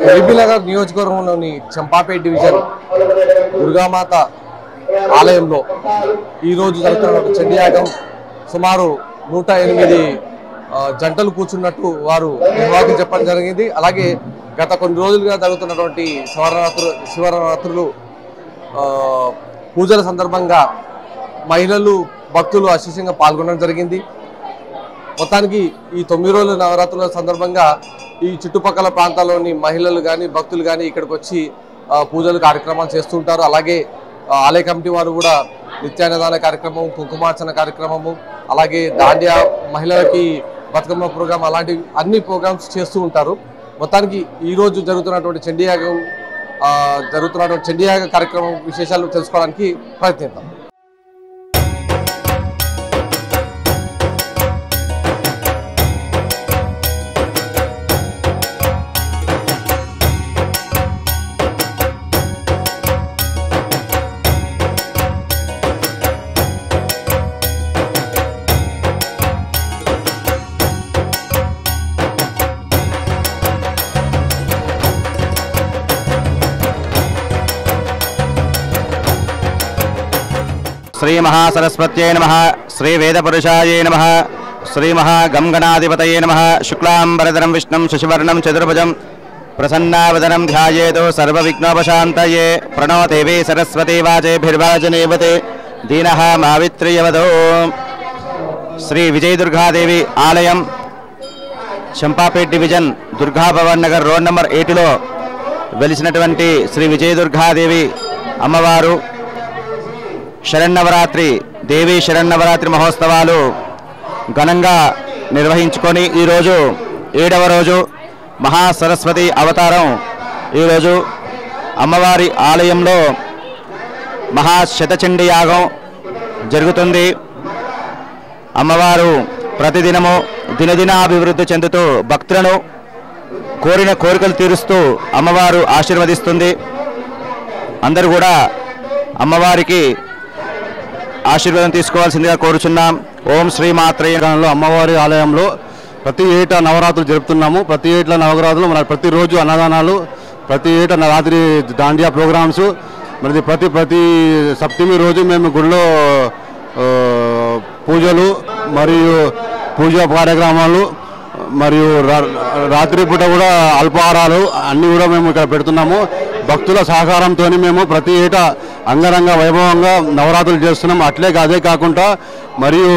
ఎల్బీనగర్ నియోజకవర్గంలోని చంపాపేట్ డివిజన్ దుర్గామాత ఆలయంలో ఈరోజు జరుగుతున్న ఒక చండీయాగం సుమారు నూట ఎనిమిది ఆ, జంటలు కూర్చున్నట్టు వారు నిర్వాహకులు చెప్పడం జరిగింది అలాగే గత కొన్ని రోజులుగా జరుగుతున్నటువంటి శివరాత్రు శివరాత్రులు ఆ, పూజల సందర్భంగా మహిళలు భక్తులు అశేషంగా పాల్గొనడం జరిగింది మొత్తానికి ఈ తొమ్మిది రోజుల నవరాత్రుల సందర్భంగా ఈ చుట్టుపక్కల ప్రాంతాల్లోని మహిళలు కానీ భక్తులు కానీ ఇక్కడికి వచ్చి ఆ, పూజలు కార్యక్రమాలు చేస్తుంటారు అలాగే ఆ, ఆలయ కమిటీ వారు కూడా నిత్యాన్నదాన కార్యక్రమం కుంకుమార్చన కార్యక్రమము అలాగే దాండియా మహిళలకి బతుకమ్మ ప్రోగ్రామ్ అలాంటి అన్ని ప్రోగ్రామ్స్ చేస్తూ ఉంటారు మొత్తానికి ఈ రోజు జరుగుతున్నటువంటి చండీయాగం ఆ, జరుగుతున్నటువంటి చండీయాగ కార్యక్రమం విశేషాలు తెలుసుకోవడానికి ప్రయత్నిద్దాం శ్రీ మహాసరస్వత్యై నమ శ్రీ వేదపురుషాయే నమ శ్రీ మహాగంగణాధిపతయే నమ శుక్లాంబరధరం విష్ణుం శశివర్ణం చతుర్భుజం ప్రసన్నావదనం ధ్యాయేతో సర్వవిఘ్నోపశాంతయే ప్రణో దేవీ సరస్వతి వాచేభిర్వాజనేవతే దీన మావిత్రియవదో శ్రీ విజయదుర్గాదేవి ఆలయం Champapet division Durga Bhavan Nagar road number ఎయిట్లో వెలిసినటువంటి శ్రీ విజయదుర్గాదేవి అమ్మవారు శరన్నవరాత్రి దేవి శరన్నవరాత్రి మహోత్సవాలు ఘనంగా నిర్వహించుకొని ఈరోజు ఏడవ రోజు మహాసరస్వతి అవతారం ఈరోజు అమ్మవారి ఆలయంలో మహాశతచండి యాగం జరుగుతుంది అమ్మవారు ప్రతిదినము దినదినాభివృద్ధి చెందుతూ భక్తులను కోరిన కోరికలు తీరుస్తూ అమ్మవారు ఆశీర్వదిస్తుంది అందరూ కూడా అమ్మవారికి ఆశీర్వాదం తీసుకోవాల్సిందిగా కోరుచున్నాం ఓం శ్రీ మాత్రయ్య తెలంగాణలో అమ్మవారి ఆలయంలో ప్రతి ఏటా నవరాత్రులు జరుపుతున్నాము ప్రతి ఏటా నవరాత్రులు మన ప్రతిరోజు అన్నదానాలు ప్రతి ఏటా న- రాత్రి దాండియా ప్రోగ్రామ్స్ మరి ప్రతి ప్రతి సప్తమి రోజు మేము గుడిలో ఆ, పూజలు మరియు పూజా కార్యక్రమాలు మరియు రా- రాత్రి పూట కూడా అల్పాహారాలు అన్నీ కూడా మేము ఇక్కడ పెడుతున్నాము భక్తుల సహకారంతో మేము ప్రతి ఏటా అంగరంగ వైభవంగా నవరాత్రులు చేస్తున్నాం అట్లే అదే కాకుండా మరియు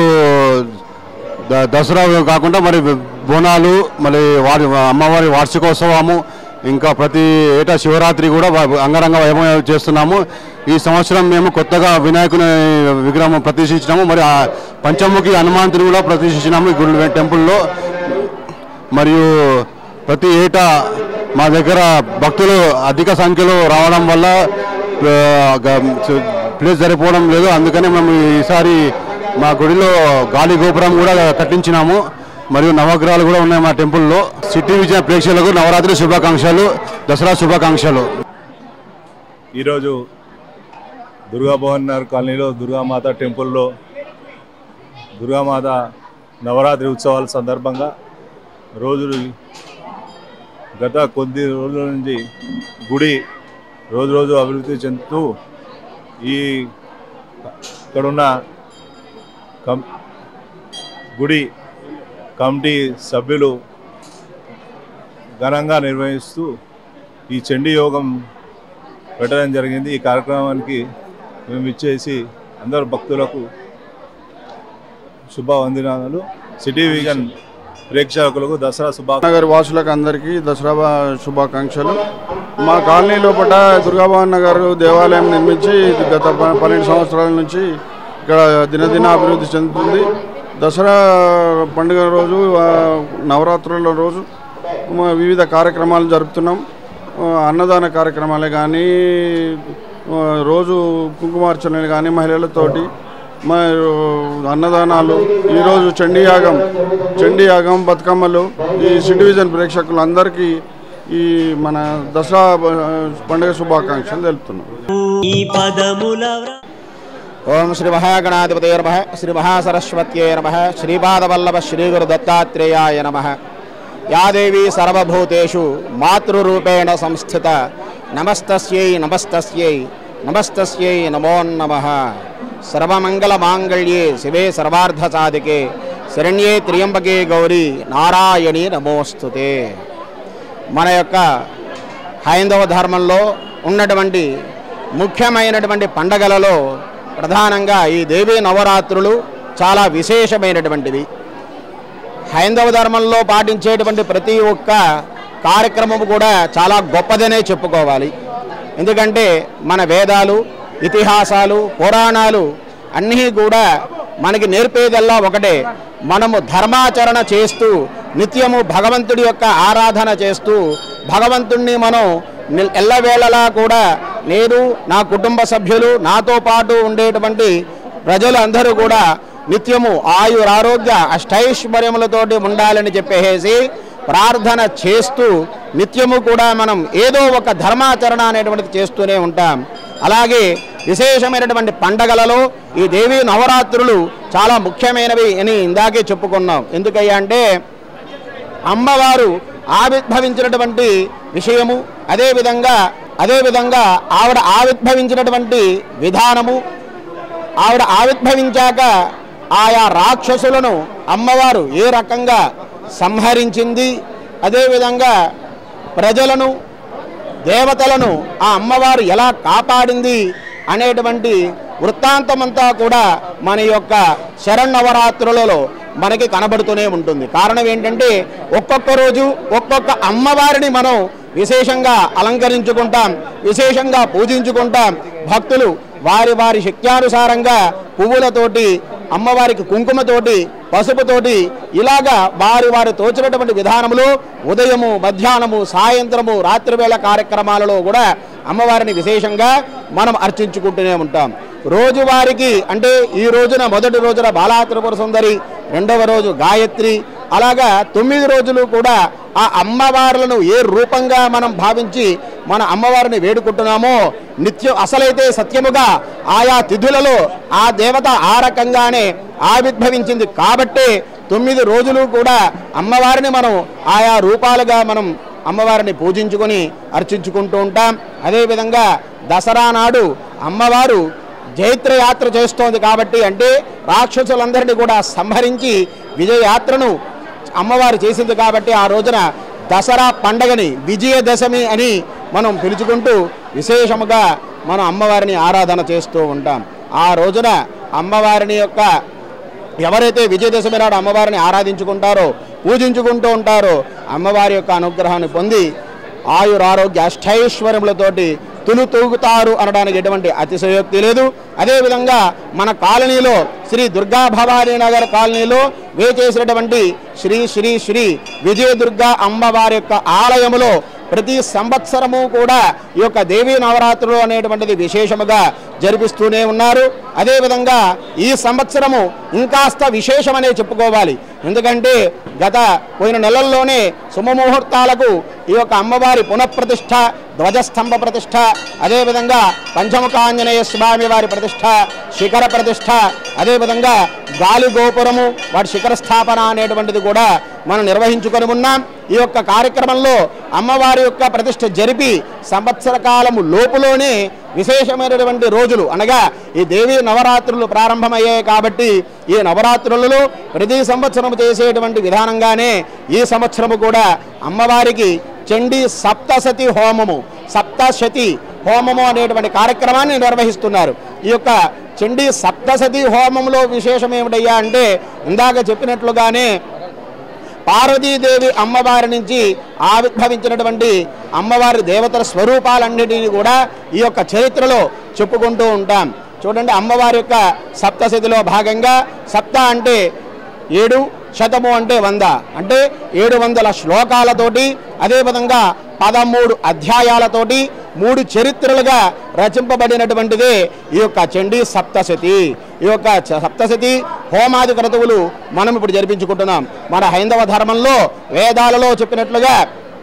ద- దసరా కాకుండా మరి బోనాలు మరి వారి అమ్మవారి వార్షికోత్సవము ఇంకా ప్రతి ఏటా శివరాత్రి కూడా వ- అంగరంగ వైభవం చేస్తున్నాము ఈ సంవత్సరం మేము కొత్తగా వినాయకుని విగ్రహం ప్రతిష్ఠించినాము మరి ఆ పంచముఖి హనుమంతుని కూడా ప్రతిష్ఠించినాము ఈ గుడి టెంపుల్లో మరియు ప్రతి ఏటా మా దగ్గర భక్తులు అధిక సంఖ్యలో రావడం వల్ల ఆ, గ- ప్లేస్ సరిపోవడం లేదు అందుకని మేము ఈసారి మా గుడిలో గాలి గోపురం కూడా కట్టించినాము మరియు నవగ్రహాలు కూడా ఉన్నాయి మా టెంపుల్లో సిటీ విజయ ప్రేక్షకులకు నవరాత్రి శుభాకాంక్షలు దసరా శుభాకాంక్షలు ఈరోజు దుర్గా భవన్ నగర్ కాలనీలో దుర్గామాత టెంపుల్లో దుర్గామాత నవరాత్రి ఉత్సవాల సందర్భంగా రోజులు గత కొద్ది రోజుల నుంచి గుడి రోజు రోజు అభివృద్ధి చెందుతూ ఈ ఇక్కడున్న కం గుడి కమిటీ సభ్యులు ఘనంగా నిర్వహిస్తూ ఈ చండీ యోగం పెట్టడం జరిగింది ఈ కార్యక్రమానికి మేము ఇచ్చేసి అందరు భక్తులకు శుభవందనాలు సిటీ విజన్ ప్రేక్షకులకు దసరా శుభా నగర్ వాసులకు అందరికీ దసరా బా- శుభాకాంక్షలు మా కాలనీ లోపల దుర్గాభవన్ నగర్ దేవాలయం నిర్మించి గత ప- పన్నెండు సంవత్సరాల నుంచి ఇక్కడ దినదిన అభివృద్ధి చెందుతుంది దసరా పండుగ రోజు ఆ, నవరాత్రుల రోజు మా వివిధ కార్యక్రమాలు జరుపుతున్నాం ఆ, అన్నదాన కార్యక్రమాలే కానీ ఆ, రోజు కుంకుమార్చనలు కానీ మహిళలతోటి మరియు అన్నదానాలు ఈరోజు చండీయాగం చండీయాగం బతుకమ్మలు ఈ సి డివిజన్ ప్రేక్షకులందరికీ ఈ మన దసరా ఆ, పండుగ శుభాకాంక్షలు తెలుపుతున్నాం ఈ పదముల వ్ర- ఓం శ్రీ మహాగణాధిపతయ నమ శ్రీ మహాసరస్వత్యే నమ శ్రీపాదవల్లభ శ్రీ గురు దత్తాత్రేయాయ నమ యాదేవి సర్వభూతేషు మాతృరూపేణ సంస్థిత నమస్తస్యై నమస్తస్యై నమస్తస్యై నమో నమ సర్వమంగళ మాంగళ్యే శివే సర్వార్థ సాధికే శరణ్యే త్రియంబకే గౌరీ నారాయణి నమోస్తుతే మన యొక్క హైందవ ధర్మంలో ఉన్నటువంటి ముఖ్యమైనటువంటి పండగలలో ప్రధానంగా ఈ దేవీ నవరాత్రులు చాలా విశేషమైనటువంటివి హైందవ ధర్మంలో పాటించేటువంటి ప్రతి ఒక్క కార్యక్రమం కూడా చాలా గొప్పదనే చెప్పుకోవాలి ఎందుకంటే మన వేదాలు ఇతిహాసాలు పురాణాలు అన్నీ కూడా మనకి నేర్పేదల్లా ఒకటే మనము ధర్మాచరణ చేస్తూ నిత్యము భగవంతుడి యొక్క ఆరాధన చేస్తూ భగవంతుణ్ణి మనం నిల్- ఎల్లవేళలా కూడా నేను నా కుటుంబ సభ్యులు నాతో పాటు ఉండేటువంటి ప్రజలు అందరూ కూడా నిత్యము ఆయురారోగ్య అష్టైశ్వర్యములతోటి ఉండాలని చెప్పేసి ప్రార్థన చేస్తూ నిత్యము కూడా మనం ఏదో ఒక ధర్మాచరణ అనేటువంటిది చేస్తూనే ఉంటాం అలాగే విశేషమైనటువంటి పండగలలో ఈ దేవీ నవరాత్రులు చాలా ముఖ్యమైనవి అని ఇందాకే చెప్పుకున్నాం ఎందుకయ్యా అంటే అమ్మవారు ఆవిర్భవించినటువంటి విషయము అదేవిధంగా అదేవిధంగా ఆవిడ ఆవిర్భవించినటువంటి విధానము ఆవిడ ఆవిర్భవించాక ఆయా రాక్షసులను అమ్మవారు ఏ రకంగా సంహరించింది అదేవిధంగా ప్రజలను దేవతలను ఆ అమ్మవారు ఎలా కాపాడింది అనేటువంటి వృత్తాంతమంతా కూడా మన యొక్క శరణవరాత్రులలో మనకి కనబడుతూనే ఉంటుంది కారణం ఏంటంటే ఒక్కొక్క రోజు ఒక్కొక్క అమ్మవారిని మనం విశేషంగా అలంకరించుకుంటాం విశేషంగా పూజించుకుంటాం భక్తులు వారి వారి శక్త్యానుసారంగా పువ్వులతోటి అమ్మవారికి కుంకుమతోటి పసుపుతోటి ఇలాగా వారి వారి తోచినటువంటి విధానములు ఉదయము మధ్యాహ్నము సాయంత్రము రాత్రివేళ కార్యక్రమాలలో కూడా అమ్మవారిని విశేషంగా మనం అర్చించుకుంటూనే ఉంటాం రోజువారికి అంటే ఈ రోజున మొదటి రోజున బాలా త్రిపుర సుందరి రెండవ రోజు గాయత్రి అలాగా తొమ్మిది రోజులు కూడా ఆ అమ్మవార్లను ఏ రూపంగా మనం భావించి మన అమ్మవారిని వేడుకుంటున్నామో నిత్యం అసలైతే సత్యముగా ఆయా తిథులలో ఆ దేవత ఆ రకంగానే ఆవిర్భవించింది కాబట్టే తొమ్మిది రోజులు కూడా అమ్మవారిని మనం ఆయా రూపాలుగా మనం అమ్మవారిని పూజించుకొని అర్చించుకుంటూ ఉంటాం అదేవిధంగా దసరా నాడు అమ్మవారు జైత్రయాత్ర చేస్తోంది కాబట్టి అంటే రాక్షసులందరినీ కూడా సంహరించి విజయయాత్రను అమ్మవారు చేసింది కాబట్టి ఆ రోజున దసరా పండగని విజయదశమి అని మనం పిలుచుకుంటూ విశేషముగా మనం అమ్మవారిని ఆరాధన చేస్తూ ఉంటాం ఆ రోజున అమ్మవారిని యొక్క ఎవరైతే విజయదశమి నాడు అమ్మవారిని ఆరాధించుకుంటారో పూజించుకుంటూ ఉంటారో అమ్మవారి యొక్క అనుగ్రహాన్ని పొంది ఆయురారోగ్య అష్టైశ్వర్యములతోటి తులు తూగుతారు అనడానికి ఎటువంటి అతిశయోక్తి లేదు అదేవిధంగా మన కాలనీలో శ్రీ దుర్గా భవానీ నగర్ కాలనీలో వేచేసినటువంటి శ్రీ శ్రీ శ్రీ విజయదుర్గా అమ్మవారి యొక్క ఆలయములో ప్రతి సంవత్సరము కూడా ఈ యొక్క దేవీ నవరాత్రులు అనేటువంటిది విశేషముగా జరిపిస్తూనే ఉన్నారు అదేవిధంగా ఈ సంవత్సరము ఇంకాస్త విశేషమనే చెప్పుకోవాలి ఎందుకంటే గత పోయిన నెలల్లోనే శుభముహూర్తాలకు ఈ యొక్క అమ్మవారి పునఃప్రతిష్ఠ ధ్వజస్తంభ ప్రతిష్ఠ అదేవిధంగా పంచముఖాంజనేయ స్వామి వారి ప్రతిష్ఠ శిఖర ప్రతిష్ఠ అదేవిధంగా గాలి గోపురము వాటి శిఖర స్థాపన అనేటువంటిది కూడా మనం నిర్వహించుకొని ఉన్నాం ఈ యొక్క కార్యక్రమంలో అమ్మవారి యొక్క ప్రతిష్ఠ జరిపి సంవత్సర కాలము లోపులోనే విశేషమైనటువంటి రోజులు అనగా ఈ దేవి నవరాత్రులు ప్రారంభమయ్యాయి కాబట్టి ఈ నవరాత్రులలో ప్రతి సంవత్సరం చేసేటువంటి విధానంగానే ఈ సంవత్సరము కూడా అమ్మవారికి చండీ సప్తసతి హోమము సప్తశతి హోమము అనేటువంటి కార్యక్రమాన్ని నిర్వహిస్తున్నారు ఈ యొక్క చండీ సప్తసతి హోమంలో విశేషం ఏమిటయ్యా అంటే ఇందాక చెప్పినట్లుగానే పార్వతీదేవి అమ్మవారి నుంచి ఆవిర్భవించినటువంటి అమ్మవారి దేవతల స్వరూపాలన్నిటినీ కూడా ఈ యొక్క చరిత్రలో చెప్పుకుంటూ ఉంటాం చూడండి అమ్మవారి యొక్క సప్తశతిలో భాగంగా సప్త అంటే ఏడు శతము అంటే వంద అంటే ఏడు వందల శ్లోకాలతోటి అదేవిధంగా పదమూడు అధ్యాయాలతోటి మూడు చరిత్రలుగా రచింపబడినటువంటిదే ఈ యొక్క చండీ సప్తశతి ఈ యొక్క చ- సప్తశతి హోమాది క్రతువులు మనం ఇప్పుడు జరిపించుకుంటున్నాం మన హైందవ ధర్మంలో వేదాలలో చెప్పినట్లుగా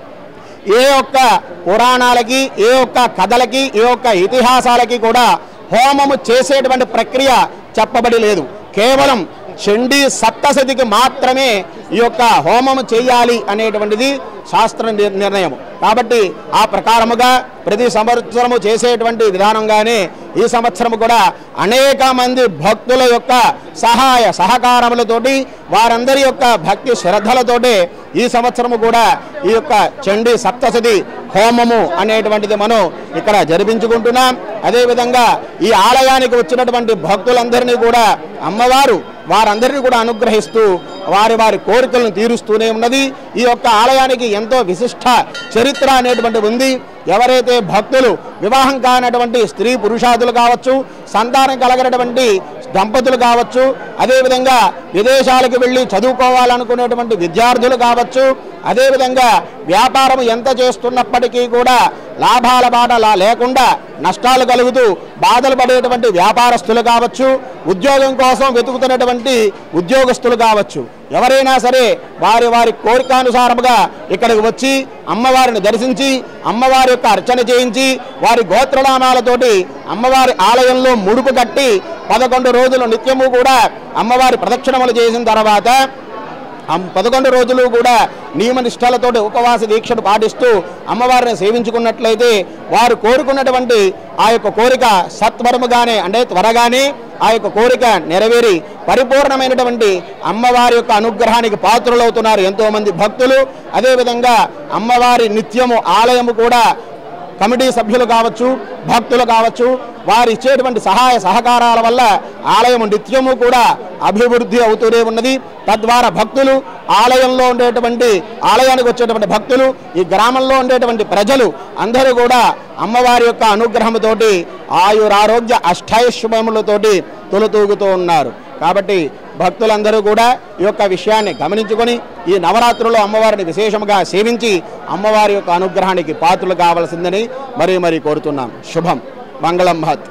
ఏ ఒక్క పురాణాలకి ఏ ఒక్క కథలకి ఏ ఒక్క ఇతిహాసాలకి కూడా హోమము చేసేటువంటి ప్రక్రియ చెప్పబడి లేదు కేవలం చండీ సప్తశతికి మాత్రమే ఈ యొక్క హోమం చేయాలి అనేటువంటిది శాస్త్ర నిర్- నిర్ణయం కాబట్టి ఆ ప్రకారముగా ప్రతి సంవత్సరము చేసేటువంటి విధానంగానే ఈ సంవత్సరం కూడా అనేక మంది భక్తుల యొక్క సహాయ సహకారములతోటి వారందరి యొక్క భక్తి శ్రద్ధలతోటి ఈ సంవత్సరము కూడా ఈ యొక్క చండీ సప్తశతి హోమము అనేటువంటిది మనం ఇక్కడ జరిపించుకుంటున్నాం అదేవిధంగా ఈ ఆలయానికి వచ్చినటువంటి భక్తులందరినీ కూడా అమ్మవారు వారందరినీ కూడా అనుగ్రహిస్తూ వారి వారి కోరికలను తీరుస్తూనే ఉన్నది ఈ యొక్క ఆలయానికి ఎంతో విశిష్ట చరిత్ర అనేటువంటి ఉంది ఎవరైతే భక్తులు వివాహం కానటువంటి స్త్రీ పురుషాదులు కావచ్చు సంతానం కలగినటువంటి దంపతులు కావచ్చు అదేవిధంగా విదేశాలకు వెళ్ళి చదువుకోవాలనుకునేటువంటి విద్యార్థులు కావచ్చు అదేవిధంగా వ్యాపారం ఎంత చేస్తున్నప్పటికీ కూడా లాభాల బాట లా- లేకుండా నష్టాలు కలుగుతూ బాధలు పడేటువంటి వ్యాపారస్తులు కావచ్చు ఉద్యోగం కోసం వెతుకుతున్నటువంటి ఉద్యోగస్తులు కావచ్చు ఎవరైనా సరే వారి వారి కోరికానుసారముగా ఇక్కడికి వచ్చి అమ్మవారిని దర్శించి అమ్మవారి యొక్క అర్చన చేయించి వారి గోత్రనామాలతోటి అమ్మవారి ఆలయంలో ముడుపు కట్టి పదకొండు రోజులు నిత్యము కూడా అమ్మవారి ప్రదక్షిణములు చేసిన తర్వాత అమ్- పదకొండు రోజులు కూడా నియమ నిష్టలతో ఉపవాస దీక్షను పాటిస్తూ అమ్మవారిని సేవించుకున్నట్లయితే వారు కోరుకున్నటువంటి ఆ యొక్క కోరిక సత్వరముగానే అంటే త్వరగానే ఆ యొక్క కోరిక నెరవేరి పరిపూర్ణమైనటువంటి అమ్మవారి యొక్క అనుగ్రహానికి పాత్రులవుతున్నారు ఎంతో మంది భక్తులు అదేవిధంగా అమ్మవారి నిత్యము ఆలయము కూడా కమిటీ సభ్యులు కావచ్చు భక్తులు కావచ్చు వారు ఇచ్చేటువంటి సహాయ సహకారాల వల్ల ఆలయం నిత్యము కూడా అభివృద్ధి అవుతూనే ఉన్నది తద్వారా భక్తులు ఆలయంలో ఉండేటువంటి ఆలయానికి వచ్చేటువంటి భక్తులు ఈ గ్రామంలో ఉండేటువంటి ప్రజలు అందరూ కూడా అమ్మవారి యొక్క అనుగ్రహముతోటి ఆయురారోగ్య అష్టైశ్వములతోటి తొలతూగుతూ ఉన్నారు కాబట్టి భక్తులందరూ కూడా ఈ యొక్క విషయాన్ని గమనించుకొని ఈ నవరాత్రుల్లో అమ్మవారిని విశేషంగా సేవించి అమ్మవారి యొక్క అనుగ్రహానికి పాత్రలు కావాల్సిందని మరీ మరీ కోరుతున్నాం శుభం మంగళం మహత్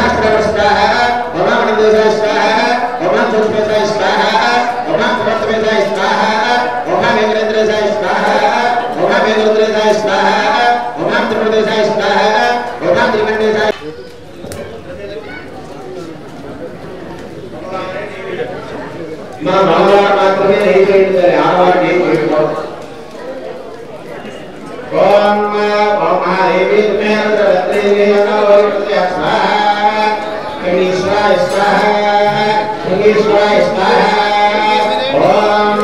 మనం మగవారు మాత్రమే ఏం చేయండి ఆడవారికి ఏం చేయకూడదు ఓం ఓం దేవి తుమేంద్రవత్రేవి అనవోర్పతే స్వాహ కణీశ్వరాయ స్వాహ లింగేశ్వరాయ స్వాహ ఓం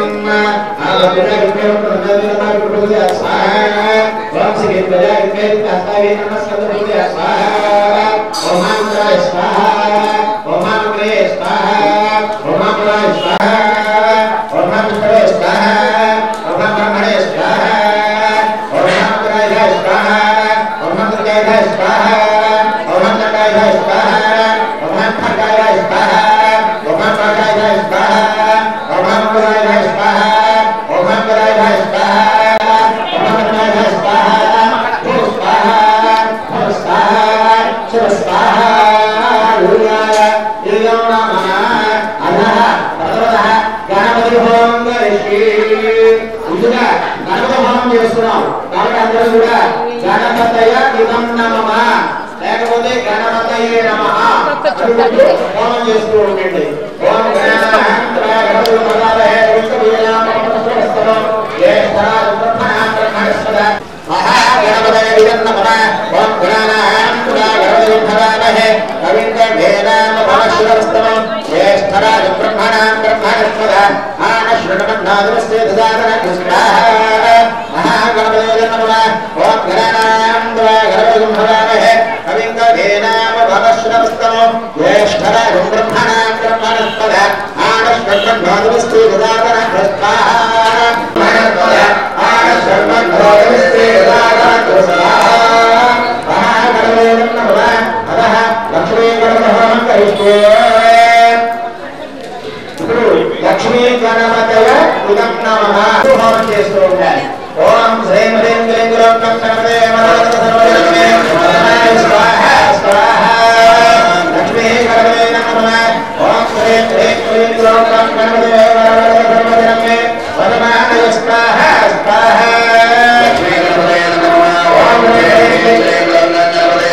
ఆలపురగిరిపేరుపృథ్వీనమావిపృథ్వీ స్వాహ ఓం శ్రీ ప్రజాగిరిపేరు కస్తావే నమస్కృతృథ్వీ స్వాహ ఓం ఆంధ్రాయ స్వాహ ఓం ఆంధ్రే స్వాహ ఓం ఆంధ్రాయ స్వాహ ఓం ఆంధ్రే స్వాహ ఓం బ్రహ్మణే స్వాహ ఓం ఆంధ్రాయ స్వాహ ఓం ఆంధ్రాయ స్వాహ ఓం ఆంధ్రాయ స్వాహ ఓం ఆంధ్రాయ స్వాహ ఓం ఆంధ్రాయ స్వాహ ఓం ఆంధ్రాయ స్వాహ ఓం ఆంధ్రాయ స్వాహ ఓం ఆంధ్రాయ స్వాహ ఓ స్వాహ ఓ స్వాహ శివ స్వాహ గురువాయ ఇయం నమః అధః భగవతః గణపతి హోమం కరిష్యే ముందుగా గణపతి హోమం చేస్తున్నాం కాబట్టి అందరూ కూడా గణపతయ ఇదం నమః లేకపోతే గణపతయే నమః అనుకుంటూ హోమం చేస్తూ ఉండండి ఓం గణానాంతరాయ గణపతి పదాలయ విశ్వవీరామస్తవం జ్యేష్ఠరాజ బ్రహ్మణాం బ్రహ్మణస్పద మహాగణపతయ ఇదం నమః ఓం గణానాంతరాయ గణపతి పదాలయ కవింద వేదామ భవశ్వరస్తవం జ్యేష్ఠరాజ బ్రహ్మణాం బ్రహ్మణస్పద ఆనశ్వరమన్నాదమస్తే దదాతన కృష్ణాః మహాగణపతయ ఇదం నమః ఓం గణానాంతరాయ గణపతి పదాలయ కవింద వేదామ భవశ్వరస్తవం జ్యేష్ఠరాజ బ్రహ్మణాం బ్రహ్మణస్పద ఆనశ్వరమన్నాదమస్తే దదాతన కృష్ణాః ఆనశ్వరమన్నాదమస్తే దదాతన కృష్ణాః మహాగణపతయ ఇదం నమః అదః లక్ష్మీ గణపహం కరిష్యే ఇప్పుడు లక్ష్మీ గణపతయ ఉదం నమః హోమం చేస్తూ ఉండాలి ఓం శ్రీం హ్రీం క్లీం గురం గణపతే మనోరథ సర్వజనమే నమః స్వాహ స్వాహ లక్ష్మీ గణపతే నమః ఓం శ్రీం హ్రీం క్లీం గురం గణపతే మనోరథ సర్వజనమే వదమానయ స్వాహ స్వాహ లక్ష్మీ గణపతే నమః ఓం శ్రీం క్లీం గురం గణపతే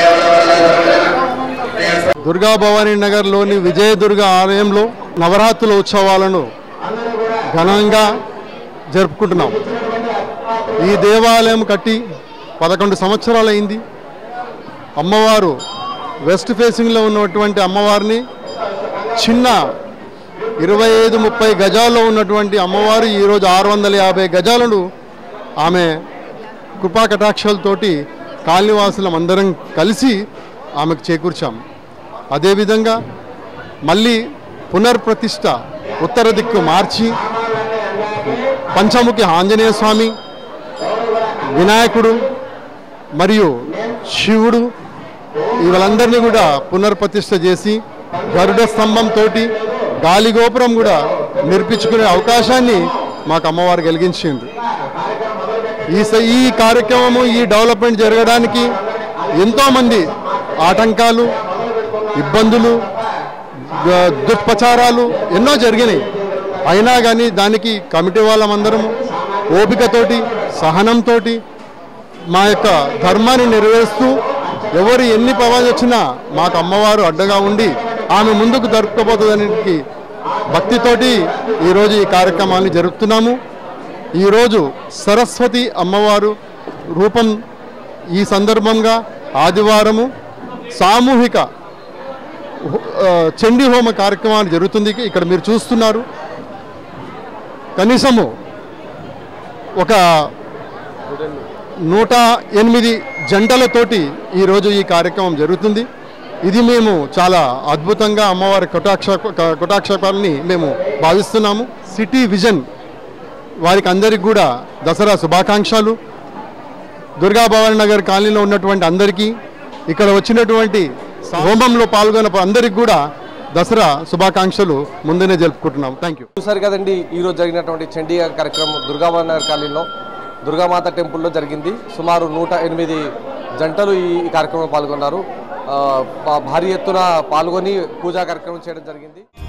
దుర్గా భవానీ నగర్లోని విజయదుర్గ ఆలయంలో నవరాత్రుల ఉత్సవాలను ఘనంగా జరుపుకుంటున్నాం ఈ దేవాలయం కట్టి పదకొండు సంవత్సరాలైంది అమ్మవారు వెస్ట్ ఫేసింగ్లో ఉన్నటువంటి అమ్మవారిని చిన్న ఇరవై ఐదు ముప్పై గజాల్లో ఉన్నటువంటి అమ్మవారు ఈరోజు ఆరు వందల యాభై గజాలను ఆమె కృపా కటాక్షాలతోటి కాలనివాసులం అందరం కలిసి ఆమెకు చేకూర్చాం అదేవిధంగా మళ్ళీ పునర్ప్రతిష్ఠ ఉత్తర దిక్కు మార్చి పంచముఖి ఆంజనేయ స్వామి వినాయకుడు మరియు శివుడు వీళ్ళందరినీ కూడా పునర్ప్రతిష్ఠ చేసి గరుడ స్తంభంతో గాలిగోపురం కూడా నిర్పించుకునే అవకాశాన్ని మాకు అమ్మవారు కలిగించింది ఈ స- ఈ కార్యక్రమము ఈ డెవలప్మెంట్ జరగడానికి ఎంతోమంది ఆటంకాలు ఇబ్బందులు ద- దుష్ప్రచారాలు ఎన్నో జరిగినాయి అయినా కానీ దానికి కమిటీ వాళ్ళమందరము ఓపికతోటి సహనంతో మా యొక్క ధర్మాన్ని నెరవేరుస్తూ ఎవరు ఎన్ని పవాలు వచ్చినా మాకు అమ్మవారు అడ్డగా ఉండి ఆమె ముందుకు జరుపుకోబోతుందానికి భక్తితోటి ఈరోజు ఈ కార్యక్రమాన్ని జరుపుతున్నాము ఈరోజు సరస్వతి అమ్మవారు రూపం ఈ సందర్భంగా ఆదివారము సామూహిక ఆ, చండీ హోమ కార్యక్రమాన్ని జరుగుతుంది ఇక్కడ మీరు చూస్తున్నారు కనీసము ఒక నూట ఎనిమిది జంటలతోటి ఈరోజు ఈ కార్యక్రమం జరుగుతుంది ఇది మేము చాలా అద్భుతంగా అమ్మవారి కటాక్ష కటాక్షపాలని మేము భావిస్తున్నాము సిటీ విజన్ వారికి అందరికి కూడా దసరా శుభాకాంక్షలు దుర్గా భవాని నగర్ కాలనీలో ఉన్నటువంటి అందరికీ ఇక్కడ వచ్చినటువంటి హోమంలో పాల్గొన్న అందరికి కూడా దసరా శుభాకాంక్షలు ముందునే జరుపుకుంటున్నాం థ్యాంక్ యూ చూసారు కదండి ఈరోజు జరిగినటువంటి చండీ కార్యక్రమం దుర్గాబాబు నగర్ కాలనీలో దుర్గామాత టెంపుల్లో జరిగింది సుమారు నూట ఎనిమిది జంటలు ఈ ఈ కార్యక్రమంలో పాల్గొన్నారు ఆ, భా- భారీ ఎత్తున పాల్గొని పూజా కార్యక్రమం చేయడం జరిగింది